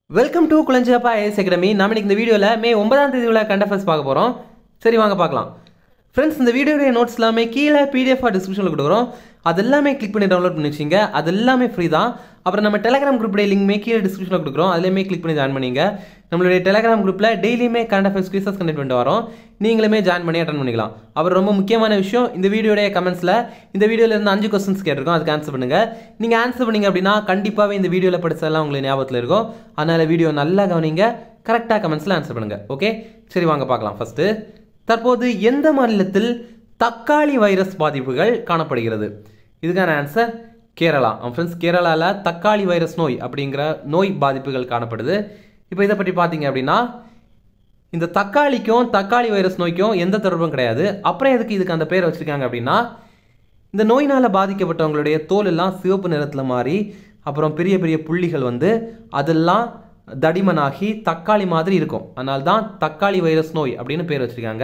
welcome to Kulanjiyappa IAS academy நாம இன்னைக்கு இந்த வீடியோவில் மே ஒன்பதாம் தேதி உள்ள கண்டஃபர்ஸ் பார்க்க போகிறோம் சரி வாங்க பார்க்கலாம் ஃப்ரெண்ட்ஸ் இந்த வீடியோடைய நோட்ஸ் எல்லாமே கீழே பிடிஎஃப் டிஸ்கிரிப்ஷனில் கொடுக்குறோம் அது எல்லாமே கிளிக் பண்ணி டவுன்லோட் பண்ணி வச்சிங்க அது எல்லாமே ஃப்ரீ தான் அப்புறம் நம்ம டெலிகிராம் குரூப்புடைய லிங்க்மே கீழே டிஸ்கிரிப்ஷனில் கொடுக்குறோம் அதுலேயுமே கிளிக் பண்ணி ஜாயின் பண்ணிங்க நம்மளுடைய டெலிகிராம் குரூப்பில் டெய்லியுமே கரண்ட் அஃபேர்ஸ் குவிசஸ் கண்டெக்ட் பண்ணிட்டு வரோம் நீங்களுமே ஜாயின் பண்ணி அட்டன் பண்ணிக்கலாம் அப்புறம் ரொம்ப முக்கியமான விஷயம் இந்த வீடியோடைய கமெண்ட்ஸில் இந்த வீடியோவில் இருந்து அஞ்சு கொஸ்டின்ஸ் கேட்டிருக்கோம் அதுக்கு ஆன்சர் பண்ணுங்கள் நீங்கள் ஆன்சர் பண்ணீங்க அப்படின்னா கண்டிப்பாகவே இந்த வீடியோவில் படிச்சதெல்லாம் உங்களுக்கு ஞாபகத்தில் இருக்கும் அதனால் வீடியோ நல்லா கவனிங்க கரெக்டாக கமெண்ட்ஸில் ஆன்சர் பண்ணுங்கள் ஓகே சரி வாங்க பார்க்கலாம் ஃபஸ்ட்டு தற்போது எந்த மாநிலத்தில் தக்காளி வைரஸ் பாதிப்புகள் காணப்படுகிறது இதுக்கான ஆன்சர் கேரளா ஃப்ரெண்ட்ஸ் கேரளாவில் தக்காளி வைரஸ் நோய் அப்படிங்கிற நோய் பாதிப்புகள் காணப்படுது இப்போ இதை பற்றி பார்த்தீங்க அப்படின்னா இந்த தக்காளிக்கும் தக்காளி வைரஸ் நோய்க்கும் எந்த தொடர்பும் கிடையாது அப்புறம் எதுக்கு இதுக்கு அந்த பேர் வச்சுருக்காங்க அப்படின்னா இந்த நோயினால் பாதிக்கப்பட்டவங்களுடைய தோல் எல்லாம் சிவப்பு நிறத்தில் மாறி அப்புறம் பெரிய பெரிய புள்ளிகள் வந்து அதெல்லாம் தடிமனாகி தக்காளி மாதிரி இருக்கும் அதனால தான் தக்காளி வைரஸ் நோய் அப்படின்னு பேர் வச்சுருக்காங்க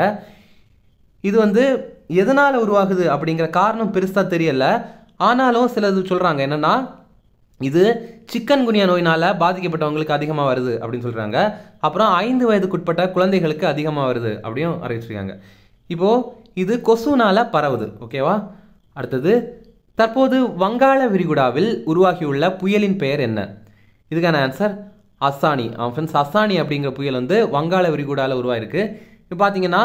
இது வந்து எதனால் உருவாகுது அப்படிங்கிற காரணம் பெருசாக தெரியல ஆனாலும் சிலது சொல்கிறாங்க என்னென்னா இது சிக்கன் குனியா நோயினால் பாதிக்கப்பட்டவங்களுக்கு அதிகமாக வருது அப்படின்னு சொல்கிறாங்க அப்புறம் ஐந்து வயதுக்குட்பட்ட குழந்தைகளுக்கு அதிகமாக வருது அப்படியும் அறிவிச்சிருக்காங்க இப்போது இது கொசுனால் பரவுது ஓகேவா அடுத்தது தற்போது வங்காள விரிகுடாவில் உருவாகியுள்ள புயலின் பெயர் என்ன இதுக்கான ஆன்சர் அசானி ஃப்ரெண்ட்ஸ் அசானி அப்படிங்கிற புயல் வந்து வங்காள விரிகுடாவில் உருவாயிருக்கு இப்போ பார்த்தீங்கன்னா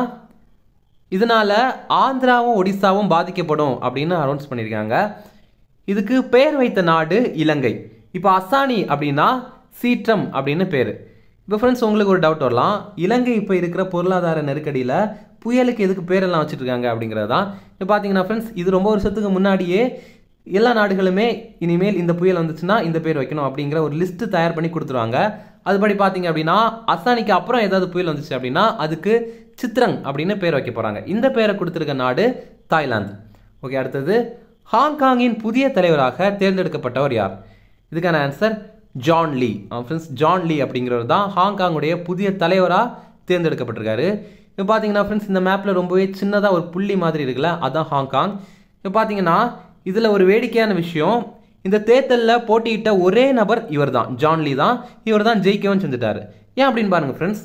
இதனால் ஆந்திராவும் ஒடிசாவும் பாதிக்கப்படும் அப்படின்னு அனௌன்ஸ் பண்ணியிருக்காங்க இதுக்கு பெயர் வைத்த நாடு இலங்கை இப்போ அசானி அப்படின்னா சீற்றம் அப்படின்னு பேர் இப்போ ஃப்ரெண்ட்ஸ் உங்களுக்கு ஒரு டவுட் வரலாம் இலங்கை இப்போ இருக்கிற பொருளாதார நெருக்கடியில் புயலுக்கு எதுக்கு பேரெல்லாம் வச்சுருக்காங்க அப்படிங்கிறது தான் இப்போ பார்த்தீங்கன்னா ஃப்ரெண்ட்ஸ் இது ரொம்ப வருஷத்துக்கு முன்னாடியே எல்லா நாடுகளுமே இனிமேல் இந்த புயல் வந்துச்சுன்னா இந்த பேர் வைக்கணும் அப்படிங்கிற ஒரு லிஸ்ட்டு தயார் பண்ணி கொடுத்துருவாங்க அதுபடி பார்த்தீங்க அப்படின்னா அசானிக்கு அப்புறம் ஏதாவது புயல் வந்துச்சு அப்படின்னா அதுக்கு சித்ரங் அப்படின்னு பேர் வைக்க போகிறாங்க இந்த பேரை கொடுத்துருக்க நாடு தாய்லாந்து ஓகே அடுத்தது ஹாங்காங்கின் புதிய தலைவராக தேர்ந்தெடுக்கப்பட்டவர் யார் இதுக்கான answer John Lee friends John Lee அப்படிங்கிறவர் தான் ஹாங்காங்குடைய புதிய தலைவராக தேர்ந்தெடுக்கப்பட்டிருக்காரு இப்போ பார்த்தீங்கன்னா ஃப்ரெண்ட்ஸ் இந்த மேப்பில் ரொம்பவே சின்னதாக ஒரு புள்ளி மாதிரி இருக்குல்ல அதுதான் ஹாங்காங் இப்போ பார்த்தீங்கன்னா இதில் ஒரு வேடிக்கையான விஷயம் இந்த தேர்தலில் போட்டியிட்ட ஒரே நபர் இவர் தான் ஜான் லீ தான் இவர் தான் ஜெயிக்கவும் செஞ்சுட்டாரு ஏன் அப்படின்னு பாருங்கள் ஃப்ரெண்ட்ஸ்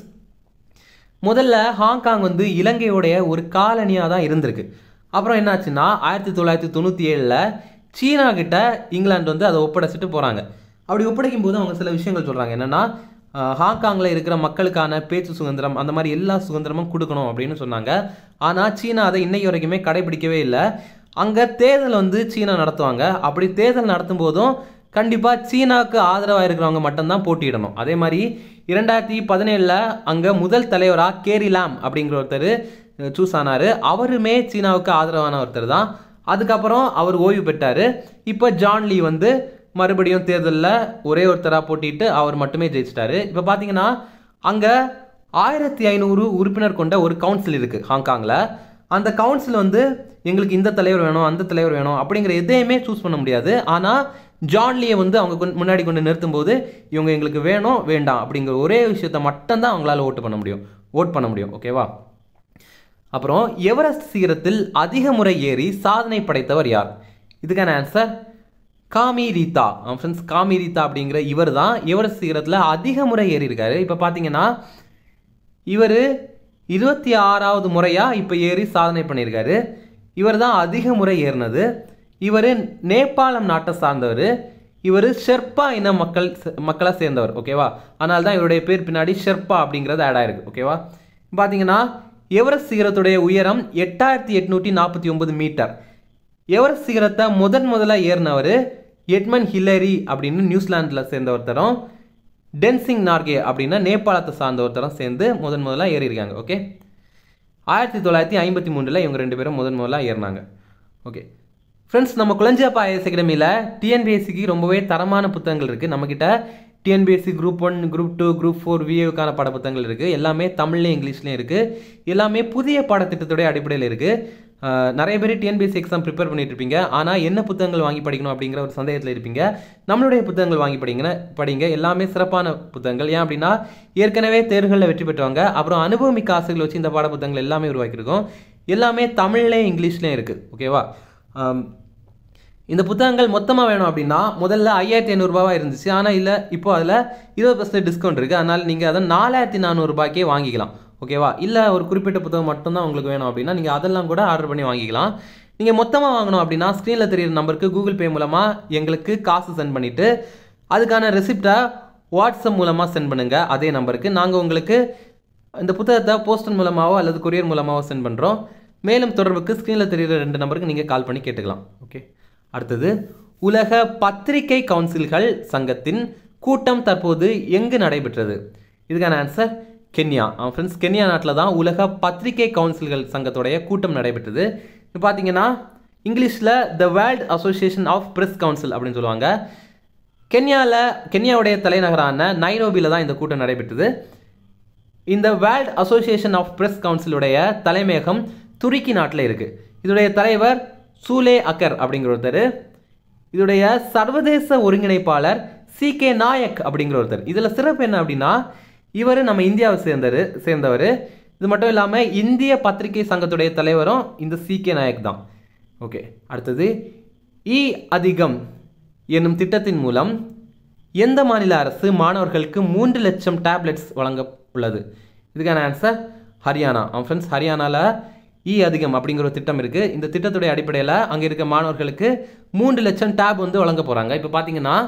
முதல்ல ஹாங்காங் வந்து இலங்கையோடைய ஒரு காலனியாக தான் இருந்திருக்கு அப்புறம் என்னாச்சுன்னா ஆயிரத்தி தொள்ளாயிரத்தி தொண்ணூற்றி ஏழில் சீனா கிட்ட இங்கிலாந்து வந்து அதை ஒப்படைச்சிட்டு போகிறாங்க அப்படி ஒப்படைக்கும் போது அவங்க சில விஷயங்கள் சொல்கிறாங்க என்னென்னா ஹாங்காங்கில் இருக்கிற மக்களுக்கான பேச்சு சுதந்திரம் அந்த மாதிரி எல்லா சுதந்திரமும் கொடுக்கணும் அப்படின்னு சொன்னாங்க ஆனால் சீனா அதை இன்னைக்கு வரைக்குமே கடைபிடிக்கவே இல்லை அங்கே தேர்தல் வந்து சீனா நடத்துவாங்க அப்படி தேர்தல் நடத்தும் போதும் கண்டிப்பாக சீனாவுக்கு ஆதரவாக இருக்கிறவங்க மட்டும்தான் போட்டியிடணும் அதே மாதிரி இரண்டாயிரத்தி பதினேழில் அங்கே முதல் தலைவராக கேரி லாம் அப்படிங்கிற ஒருத்தர் சூஸ் ஆனார் அவருமே சீனாவுக்கு ஆதரவான ஒருத்தர் தான் அதுக்கப்புறம் அவர் ஓய்வு பெற்றார் இப்போ ஜான் லீ வந்து மறுபடியும் தேர்தலில் ஒரே ஒருத்தராக போட்டிட்டு அவர் மட்டுமே ஜெயிச்சிட்டாரு இப்போ பார்த்தீங்கன்னா அங்கே ஆயிரத்தி ஐநூறு உறுப்பினர் கொண்ட ஒரு கவுன்சில் இருக்குது ஹாங்காங்கில் அந்த கவுன்சில் வந்து எங்களுக்கு இந்த தலைவர் வேணும் அந்த தலைவர் வேணும் அப்படிங்கிற எதையுமே சூஸ் பண்ண முடியாது ஆனால் ஜான்லியை வந்து அவங்க முன்னாடி கொண்டு நிறுத்தும் போது இவங்க எங்களுக்கு வேணும் வேண்டாம் அப்படிங்கிற ஒரே விஷயத்த மட்டும்தான் அவங்களால ஓட்டு பண்ண முடியும் ஓட் பண்ண முடியும் ஓகேவா அப்புறம் எவரெஸ்ட் சிகரத்தில் அதிக முறை ஏறி சாதனை படைத்தவர் யார் இதுக்கான ஆன்சர் காமி ரீதா ஃப்ரெண்ட்ஸ் காமி ரீதா அப்படிங்கிற இவர் தான் எவரெஸ்ட் சிகரத்தில் அதிக முறை ஏறி இருக்காரு இப்போ பார்த்தீங்கன்னா இவர் இருபத்தி ஆறாவது முறையாக இப்போ ஏறி சாதனை பண்ணியிருக்காரு இவர் தான் அதிக முறை ஏறினது இவர் நேபாளம் நாட்டை சார்ந்தவர் இவர் ஷெர்பா இன மக்கள் மக்களை சேர்ந்தவர் ஓகேவா அதனால தான் இவருடைய பேர் பின்னாடி ஷெர்பா அப்படிங்கிறது ஆட் ஆயிருக்கு ஓகேவா பார்த்தீங்கன்னா எவரெஸ்ட் சிகரத்துடைய உயரம் எட்டாயிரத்தி எட்நூற்றி நாற்பத்தி ஒன்பது மீட்டர் எவரெஸ்ட் சிகரத்தை முதன் முதலாக ஏறினவர் எட்மன் ஹில்லரி அப்படின்னு நியூசிலாண்டில் சேர்ந்த ஒருத்தரும் டென்சிங் நார்கே அப்படின்னா நேபாளத்தை சார்ந்த ஒருத்தரும் சேர்ந்து முதன் முதலாக ஏறியிருக்காங்க ஓகே ஆயிரத்தி தொள்ளாயிரத்தி ஐம்பத்தி மூணில் இவங்க ரெண்டு பேரும் முதன் முதலாக ஏறினாங்க ஓகே ஃப்ரெண்ட்ஸ் நம்ம குளஞ்சியப்பா ஐஎஸ் அகாடமியில் டிஎன்பிஎஸ்சிக்கு ரொம்பவே தரமான புத்தகங்கள் இருக்குது நம்மக்கிட்ட TNPSC group one group two group four விஏவுக்கான பாட புத்தகங்கள் இருக்குது எல்லாமே தமிழ்லையும் இங்கிலீஷ்லையும் இருக்குது எல்லாமே புதிய பாடத்திட்டத்துடைய அடிப்படையில் இருக்குது நிறைய பேர் டிஎன்பிஎஸ்சி எக்ஸாம் ப்ரிப்பேர் பண்ணிட்டு இருப்பீங்க ஆனால் என்ன புத்தகங்கள் வாங்கி படிக்கணும் அப்படிங்கிற ஒரு சந்தேகத்தில் இருப்பீங்க நம்மளுடைய புத்தகங்கள் வாங்கி படிங்க படிங்க எல்லாமே சிறப்பான புத்தகங்கள் ஏன் அப்படின்னா ஏற்கனவே தேர்வுகளில் வெற்றி பெற்றவங்க அப்புறம் அனுபவமிக்க ஆசைகள் வச்சு இந்த பாட புத்தகங்கள் எல்லாமே உருவாக்கியிருக்கோம் எல்லாமே தமிழ்லேயும் இங்கிலீஷ்லேயும் இருக்குது ஓகேவா இந்த புத்தகங்கள் மொத்தமாக வேணும் அப்படின்னா முதல்ல ஐயாயிரத்தி ஐநூறுரூபாவா இருந்துச்சு ஆனால் இல்லை இப்போ அதில் இருபது பர்சன்ட் டிஸ்கவுண்ட் இருக்குது அதனால் நீங்கள் அதை நாலாயிரத்தி நானூறுரூபாய்க்கே வாங்கிக்கலாம் ஓகேவா இல்லை ஒரு குறிப்பிட்ட புத்தகம் மட்டும்தான் உங்களுக்கு வேணும் அப்படின்னா நீங்கள் அதெல்லாம் கூட ஆர்டர் பண்ணி வாங்கிக்கலாம் நீங்கள் மொத்தமாக வாங்கணும் அப்படின்னா ஸ்க்ரீனில் தெரியுற நம்பருக்கு கூகுள் பே மூலமாக எங்களுக்கு காசு சென்ட் பண்ணிவிட்டு அதுக்கான ரெசிப்டை வாட்ஸ்அப் மூலமாக சென்ட் பண்ணுங்கள் அதே நம்பருக்கு நாங்கள் உங்களுக்கு இந்த புத்தகத்தை போஸ்டல் மூலமாகவோ அல்லது கொரியர் மூலமாகவோ சென்ட் பண்ணுறோம் மேலும் தொடர்புக்கு ஸ்க்ரீனில் தெரியுற ரெண்டு நம்பருக்கு நீங்கள் கால் பண்ணி கேட்டுக்கலாம் ஓகே அடுத்தது உலக பத்திரிகை கவுன்சில்கள் சங்கத்தின் கூட்டம் தற்போது எங்கு நடைபெற்றது இதுக்கான ஆன்சர் கென்யா ஃப்ரெண்ட்ஸ் கென்யா நாட்டில் தான் உலக பத்திரிகை கவுன்சில்கள் சங்கத்துடைய கூட்டம் நடைபெற்றது இப்போ பார்த்தீங்கன்னா இங்கிலீஷில் the world association of press council அப்படின்னு சொல்லுவாங்க கென்யாவில் கென்யாவுடைய தலைநகரான நைரோபியில் தான் இந்த கூட்டம் நடைபெற்றது இந்த வேர்ல்ட் அசோசியேஷன் ஆஃப் பிரஸ் கவுன்சிலுடைய தலைமையகம் துருக்கி நாட்டில் இருக்குது இதோடைய தலைவர் சூலே அக்கர் அப்படிங்கிற ஒருத்தர் இதோடைய சர்வதேச ஒருங்கிணைப்பாளர் சி கே நாயக் அப்படிங்கிற ஒருத்தர் இதில் சிறப்பு என்ன அப்படின்னா இவர் நம்ம இந்தியாவை சேர்ந்தவர் சேர்ந்தவர் இது மட்டும் இல்லாமல் இந்திய பத்திரிகை சங்கத்துடைய தலைவரும் இந்த சி கே நாயக் தான் ஓகே அடுத்தது இ அதிகம் என்னும் திட்டத்தின் மூலம் எந்த மாநில அரசு மாணவர்களுக்கு மூன்று லட்சம் டேப்லெட்ஸ் வழங்க உள்ளது இதுக்கான ஆன்சர் ஹரியானா ஃப்ரெண்ட்ஸ் ஹரியானாவில் இ அதிகம் அப்படிங்கிற ஒரு திட்டம் இருக்குது இந்த திட்டத்துடைய அடிப்படையில் அங்கே இருக்க மாணவர்களுக்கு மூன்று லட்சம் டேப் வந்து வழங்க போகிறாங்க இப்போ பார்த்தீங்கன்னா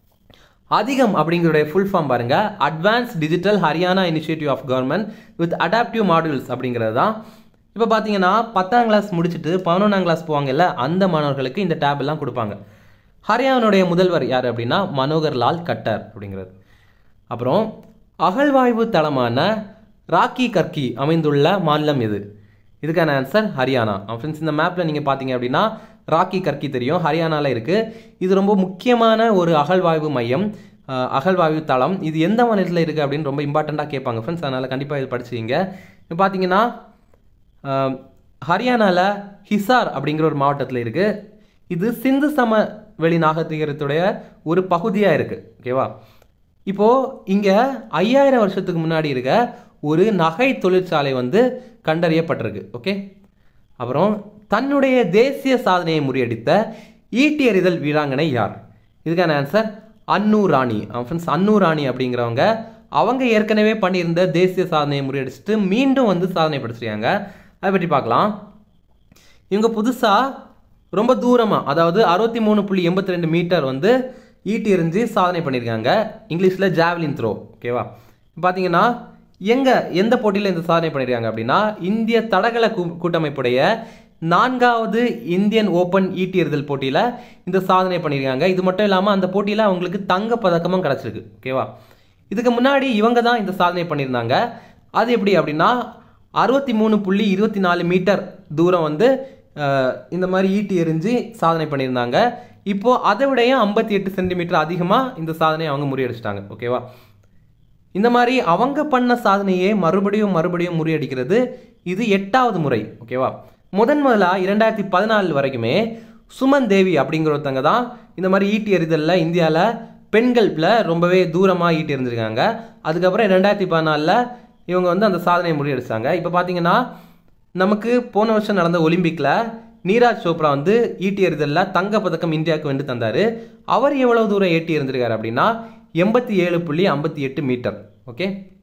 அதிகம் அப்படிங்கிறடைய ஃபுல் ஃபார்ம் பாருங்க advance digital Haryana initiative of government with adaptive modules அப்படிங்கிறது தான் இப்போ பார்த்தீங்கன்னா பத்தாம் கிளாஸ் முடிச்சுட்டு பதினொன்றாம் கிளாஸ் போவாங்கல்ல அந்த மாணவர்களுக்கு இந்த டேப் எல்லாம் கொடுப்பாங்க ஹரியானாவுடைய முதல்வர் யார் அப்படின்னா மனோகர் லால் கட்டர் அப்படிங்கிறது அப்புறம் அகழ்வாய்வு தளமான ராக்கி கர்கி அமைந்துள்ள மாநிலம் எது இதுக்கான ஆன்சர் ஹரியானா ஃப்ரெண்ட்ஸ் இந்த மேப்பில் நீங்கள் பார்த்தீங்க அப்படின்னா ராக்கி கர்கி தெரியும் ஹரியானாவில் இருக்குது இது ரொம்ப முக்கியமான ஒரு அகழ்வாய்வு மையம் அஹ், அகழ்வாய்வு தளம் இது எந்த மாநிலத்தில் இருக்குது அப்படின்னு ரொம்ப இம்பார்ட்டண்ட்டாக கேட்பாங்க ஃப்ரெண்ட்ஸ் அதனால் கண்டிப்பாக இது படிச்சுங்க இப்போ பார்த்தீங்கன்னா அஹ், ஹரியானாவில் ஹிசார் அப்படிங்கிற ஒரு மாவட்டத்தில் இருக்குது இது சிந்து சமவெளி நாகரிகத்துடைய ஒரு பகுதியாக இருக்குது ஓகேவா இப்போது இங்கே ஐயாயிரம் வருஷத்துக்கு முன்னாடி இருக்க ஒரு நகை தொழிற்சாலை வந்து கண்டறியப்பட்டிருக்கு ஓகே அப்புறம் தன்னுடைய தேசிய சாதனையை முறியடித்த ஈட்டி எறிதல் வீராங்கனை யார் இதுக்கான ஆன்சர் அன்னு ராணி ஃப்ரெண்ட்ஸ் அன்னு ராணி அப்படிங்கிறவங்க அவங்க ஏற்கனவே பண்ணியிருந்த தேசிய சாதனையை முறியடிச்சிட்டு மீண்டும் வந்து சாதனை படுத்திருக்காங்க அதை பற்றி பார்க்கலாம் இவங்க புதுசாக ரொம்ப தூரமாக அதாவது அறுபத்தி மூணு புள்ளி எண்பத்தி ரெண்டு மீட்டர் வந்து ஈட்டி எறிஞ்சு சாதனை பண்ணியிருக்காங்க இங்கிலீஷில் ஜாவ்லின் த்ரோ ஓகேவா பார்த்தீங்கன்னா எங்கே எந்த போட்டியில் இந்த சாதனை பண்ணியிருக்காங்க அப்படின்னா இந்திய தடகள கூ- கூட்டமைப்புடைய நான்காவது இந்தியன் ஓப்பன் ஈட்டி எறிதல் போட்டியில் இந்த சாதனை பண்ணியிருக்காங்க இது மட்டும் இல்லாமல் அந்த போட்டியில் அவங்களுக்கு தங்க பதக்கமும் கிடச்சிருக்கு ஓகேவா இதுக்கு முன்னாடி இவங்க தான் இந்த சாதனை பண்ணியிருந்தாங்க அது எப்படி அப்படின்னா அறுபத்தி மூணு புள்ளி இருபத்தி நாலு மீட்டர் தூரம் வந்து அஹ், இந்த மாதிரி ஈட்டி எறிஞ்சு சாதனை பண்ணியிருந்தாங்க இப்போ அதை விடையும் ஐம்பத்தி எட்டு சென்டிமீட்டர் அதிகமாக இந்த சாதனையை அவங்க முறியடிச்சிட்டாங்க ஓகேவா இந்த மாதிரி அவங்க பண்ண சாதனையே மறுபடியும் மறுபடியும் முறியடிக்கிறது இது எட்டாவது முறை ஓகேவா முதன் முதலாக இரண்டாயிரத்தி பதினாலு வரைக்குமே சுமன் தேவி அப்படிங்கிற ஒருத்தங்க தான் இந்த மாதிரி ஈட்டி எறிதலில் இந்தியாவில் பெண்கள்ல ரொம்பவே தூரமாக ஈட்டி எறிஞ்சிருக்காங்க அதுக்கப்புறம் ரெண்டாயிரத்தி பதினாலில் இவங்க வந்து அந்த சாதனையை முறியடிச்சாங்க இப்போ பார்த்தீங்கன்னா நமக்கு போன வருஷம் நடந்த ஒலிம்பிக்கில் நீராஜ் சோப்ரா வந்து ஈட்டி எறிதலில் தங்க பதக்கம் இந்தியாவுக்கு வென்று தந்தார் அவர் எவ்வளவு தூரம் ஈட்டி எறிஞ்சிருக்காரு அப்படின்னா எண்பத்தி ஏழு புள்ளி ஐம்பத்தி எட்டு மீட்டர் ஓகே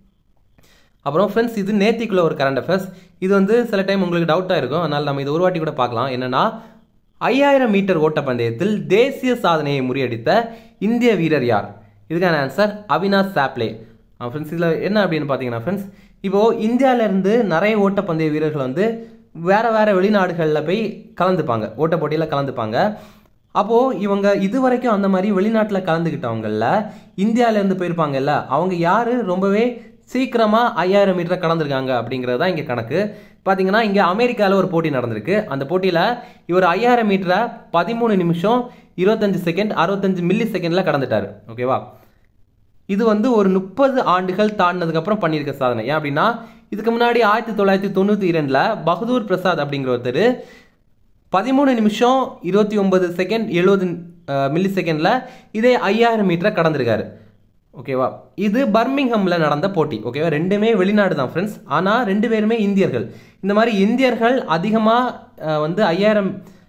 அப்புறம் ஃப்ரெண்ட்ஸ் இது நேத்திக்குள்ள ஒரு கரண்ட் அஃபேர்ஸ் இது வந்து சில டைம் உங்களுக்கு டவுட்டாக இருக்கும் அதனால் நம்ம இது ஒரு வாட்டி கூட பார்க்கலாம் என்னன்னா ஐயாயிரம் மீட்டர் ஓட்டப்பந்தயத்தில் தேசிய சாதனையை முறியடித்த இந்திய வீரர் யார் இதுக்கான ஆன்சர் அவினாஷ் சாப்ளே ஃப்ரெண்ட்ஸ் இதில் என்ன அப்படின்னு பார்த்தீங்கன்னா ஃப்ரெண்ட்ஸ் இப்போது இந்தியாவிலேருந்து நிறைய ஓட்டப்பந்தய வீரர்கள் வந்து வேறு வேறு வெளிநாடுகளில் போய் கலந்துப்பாங்க ஓட்ட போட்டியில் கலந்துப்பாங்க அப்போது இவங்க இது வரைக்கும் அந்த மாதிரி வெளிநாட்டில் கலந்துக்கிட்டவங்கள இந்தியாவிலேருந்து போயிருப்பாங்கல்ல அவங்க யார் ரொம்பவே சீக்கிரமாக ஐயாயிரம் மீட்டரை கடந்திருக்காங்க அப்படிங்கிறது தான் இங்கே கணக்கு பார்த்தீங்கன்னா இங்கே அமெரிக்காவில் ஒரு போட்டி நடந்திருக்கு அந்த போட்டியில் இவர் ஐயாயிரம் மீட்டரை பதிமூணு நிமிஷம் இருபத்தஞ்சு செகண்ட் அறுபத்தஞ்சு மில்லி செகண்டில் கடந்துட்டார் ஓகேவா இது வந்து ஒரு முப்பது ஆண்டுகள் தாண்டினதுக்கப்புறம் பண்ணியிருக்க சாதனை ஏன் அப்படின்னா இதுக்கு முன்னாடி ஆயிரத்தி தொள்ளாயிரத்தி தொண்ணூற்றி இரண்டில் பகதூர் பிரசாத் அப்படிங்கிற ஒருத்தர் பதிமூணு நிமிஷம் இருபத்தி ஒன்பது செகண்ட் எழுபது மில்லி செகண்டில் இதே ஐயாயிரம் மீட்டரை கடந்திருக்காரு ஓகேவா இது பர்மிங்ஹம்ல நடந்த போட்டி ஓகேவா ரெண்டுமே வெளிநாடு தான் ஃப்ரெண்ட்ஸ் ஆனால் ரெண்டு பேருமே இந்தியர்கள் இந்த மாதிரி இந்தியர்கள் அதிகமாக வந்து ஐயாயிரம்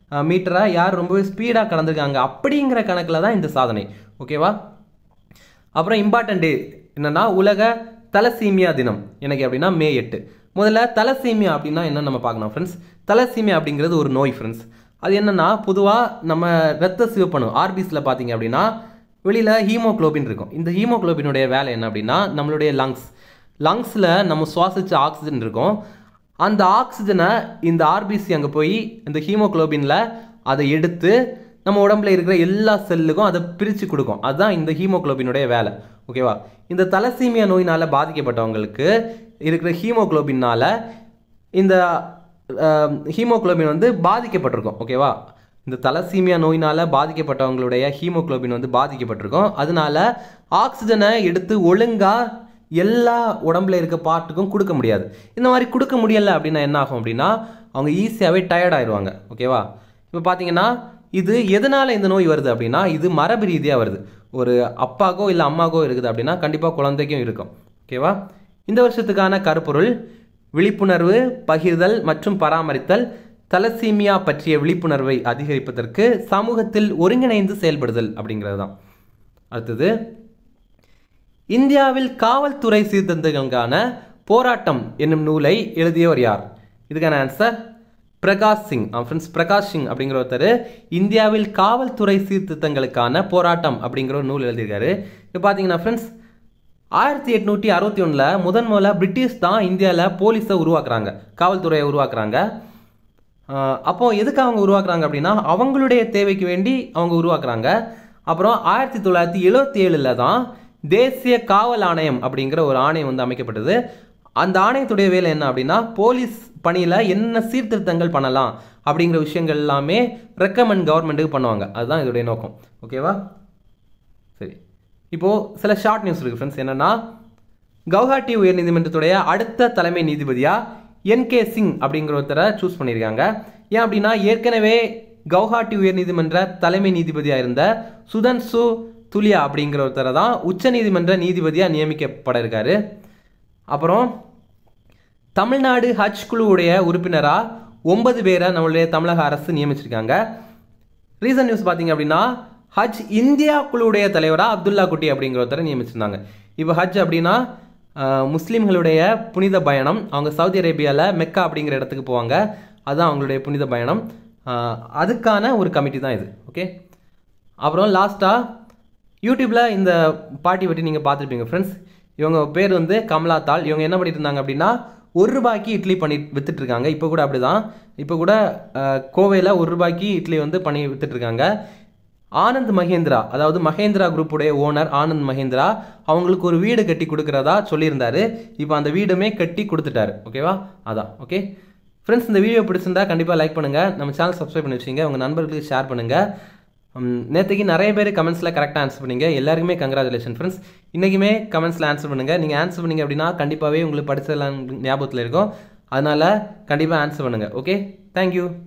மீட்டரை யார் ரொம்பவே ஸ்பீடாக கடந்திருக்காங்க அப்படிங்கிற கணக்கில் தான் இந்த சாதனை ஓகேவா அப்புறம் இம்பார்ட்டன்ட் டே என்னன்னா உலக தலசீமியா தினம் எனக்கு அப்படின்னா மே எட்டு முதல்ல தலசீமியா அப்படின்னா என்ன நம்ம பார்க்கணும் ஃப்ரெண்ட்ஸ் தலசீமியா அப்படிங்கிறது ஒரு நோய் ஃப்ரெண்ட்ஸ் அது என்னன்னா பொதுவாக நம்ம ரத்த சிவப்பணு ஆர்பிஸில் பார்த்தீங்க அப்படின்னா வெளியில் ஹீமோக்ளோபின் இருக்கும் இந்த ஹீமோக்ளோபினுடைய வேலை என்ன அப்படின்னா நம்மளுடைய லங்ஸ் லங்ஸில் நம்ம சுவாசிச்ச ஆக்சிஜன் இருக்கும் அந்த ஆக்சிஜனை இந்த ஆர்பிசி அங்கே போய் இந்த ஹீமோக்ளோபினில் அதை எடுத்து நம்ம உடம்புல இருக்கிற எல்லா செல்லுக்கும் அதை பிரித்து கொடுக்கும் அதுதான் இந்த ஹீமோக்ளோபினுடைய வேலை ஓகேவா இந்த தலசீமியா நோயினால் பாதிக்கப்பட்டவங்களுக்கு இருக்கிற ஹீமோக்ளோபினால் இந்த ஹீமோக்ளோபின் வந்து பாதிக்கப்பட்டிருக்கும் ஓகேவா இந்த தலசீமியா நோயினால் பாதிக்கப்பட்டவங்களுடைய ஹீமோக்ளோபின் வந்து பாதிக்கப்பட்டிருக்கும் அதனால ஆக்சிஜனை எடுத்து ஒழுங்காக எல்லா உடம்புல இருக்க பார்ட்டுக்கும் கொடுக்க முடியாது இந்த மாதிரி கொடுக்க முடியலை அப்படின்னா என்ன ஆகும் அப்படின்னா அவங்க ஈஸியாகவே டயர்ட் ஆயிடுவாங்க ஓகேவா இப்போ பார்த்தீங்கன்னா இது எதனால் இந்த நோய் வருது அப்படின்னா இது மரபு ரீதியாக வருது ஒரு அப்பாக்கோ இல்லை அம்மாக்கோ இருக்குது அப்படின்னா கண்டிப்பாக குழந்தைக்கும் இருக்கும் ஓகேவா இந்த வருஷத்துக்கான கருப்பொருள் விழிப்புணர்வு பகிர்தல் மற்றும் பராமரித்தல் தலசீமியா பற்றிய விழிப்புணர்வை அதிகரிப்பதற்கு சமூகத்தில் ஒருங்கிணைந்து செயல்படுதல் அப்படிங்கிறது தான் அடுத்தது இந்தியாவில் காவல்துறை சீர்திருத்தங்களுக்கான போராட்டம் என்னும் நூலை எழுதியவர் யார் இதுக்கான ஆன்சர் பிரகாஷ் சிங் ஃப்ரெண்ட்ஸ் பிரகாஷ் சிங் அப்படிங்கிற ஒருத்தர் இந்தியாவில் காவல்துறை சீர்திருத்தங்களுக்கான போராட்டம் அப்படிங்கிற ஒரு நூல் எழுதியிருக்காரு இப்போ பார்த்தீங்கன்னா ஃப்ரெண்ட்ஸ் ஆயிரத்தி எட்நூற்றி அறுபத்தி ஒன்றில் முதன் முதல்ல பிரிட்டிஷ் தான் இந்தியாவில் போலீஸை உருவாக்குறாங்க காவல்துறையை உருவாக்குறாங்க அப்போ எதுக்கு அவங்க உருவாக்குறாங்க அப்படின்னா அவங்களுடைய தேவைக்கு வேண்டி அவங்க உருவாக்குறாங்க அப்புறம் ஆயிரத்தி தொள்ளாயிரத்தி எழுபத்தி ஏழில் தான் தேசிய காவல் ஆணையம் அப்படிங்கிற ஒரு ஆணையம் வந்து அமைக்கப்பட்டது அந்த ஆணையத்துடைய வேலை என்ன அப்படின்னா போலீஸ் பணியில் என்ன சீர்திருத்தங்கள் பண்ணலாம் அப்படிங்கிற விஷயங்கள் எல்லாமே ரெக்கமெண்ட் கவர்மெண்ட்டுக்கு பண்ணுவாங்க அதுதான் இதோடைய நோக்கம் ஓகேவா சரி இப்போது சில ஷார்ட் நியூஸ் இருக்குது ஃப்ரெண்ட்ஸ் என்னென்னா கவுஹாட்டி உயர்நீதிமன்றத்துடைய அடுத்த தலைமை நீதிபதியாக என்கே சிங் அப்படிங்கிற ஒருத்தரை சூஸ் பண்ணியிருக்காங்க ஏன் அப்படின்னா ஏற்கனவே கவுஹாட்டி உயர்நீதிமன்ற தலைமை நீதிபதியாக இருந்த சுதன்சு துலியா அப்படிங்கிற ஒருத்தரை தான் உச்சநீதிமன்ற நீதிபதியாக நியமிக்கப்பட இருக்காரு அப்புறம் தமிழ்நாடு ஹஜ் குழுவுடைய உறுப்பினராக ஒன்பது பேரை நம்மளுடைய தமிழக அரசு நியமிச்சிருக்காங்க ரீசன் நியூஸ் பார்த்தீங்க அப்படின்னா ஹஜ் இந்தியா குழுவுடைய தலைவராக அப்துல்லா குட்டி அப்படிங்கிற ஒருத்தரை நியமிச்சிருந்தாங்க இப்போ ஹஜ் அப்படின்னா முஸ்லீம்களுடைய புனித பயணம் அவங்க சவுதி அரேபியாவில் மெக்கா அப்படிங்கிற இடத்துக்கு போவாங்க அதுதான் அவங்களுடைய புனித பயணம் அதுக்கான ஒரு கமிட்டி தான் இது ஓகே அப்புறம் லாஸ்ட்டாக யூடியூப்பில் இந்த பாட்டி பற்றி நீங்கள் பார்த்துருப்பீங்க ஃப்ரெண்ட்ஸ் இவங்க பேர் வந்து கமலா தாள் இவங்க என்ன பண்ணிட்டு இருந்தாங்க அப்படின்னா ஒரு ரூபாய்க்கு இட்லி பண்ணி வித்துட்ருக்காங்க இப்போ கூட அப்படி தான் இப்போ கூட கோவையில் ஒரு ரூபாய்க்கு இட்லி வந்து பண்ணி வித்துட்ருக்காங்க ஆனந்த் மகேந்திரா அதாவது மகேந்திரா குரூப்புடைய ஓனர் ஆனந்த் மகேந்திரா அவங்களுக்கு ஒரு வீடு கட்டி கொடுக்குறதா சொல்லியிருந்தாரு இப்போ அந்த வீடுமே கட்டி கொடுத்துட்டாரு ஓகேவா அதான் ஓகே ஃப்ரெண்ட்ஸ் இந்த வீடியோ பிடிச்சிருந்தா கண்டிப்பாக லைக் பண்ணுங்கள் நம்ம சேனல் சப்ஸ்கிரைப் பண்ணி வச்சுங்க உங்கள் நண்பர்களுக்கு ஷேர் பண்ணுங்கள் நேற்றுக்கு நிறைய பேர் கமெண்ட்ஸில் கரெக்டாக ஆன்சர் பண்ணீங்க எல்லாருக்குமே கங்க்ராச்சுலேஷன் ஃப்ரெண்ட்ஸ் இன்றைக்குமே கமெண்ட்ஸில் ஆன்சர் பண்ணுங்கள் நீங்கள் ஆன்சர் பண்ணீங்க அப்படின்னா கண்டிப்பாகவே உங்களுக்கு படிச்சதெல்லாம் ஞாபகத்தில் இருக்கும் அதனால் கண்டிப்பாக ஆன்சர் பண்ணுங்கள் ஓகே தேங்க்யூ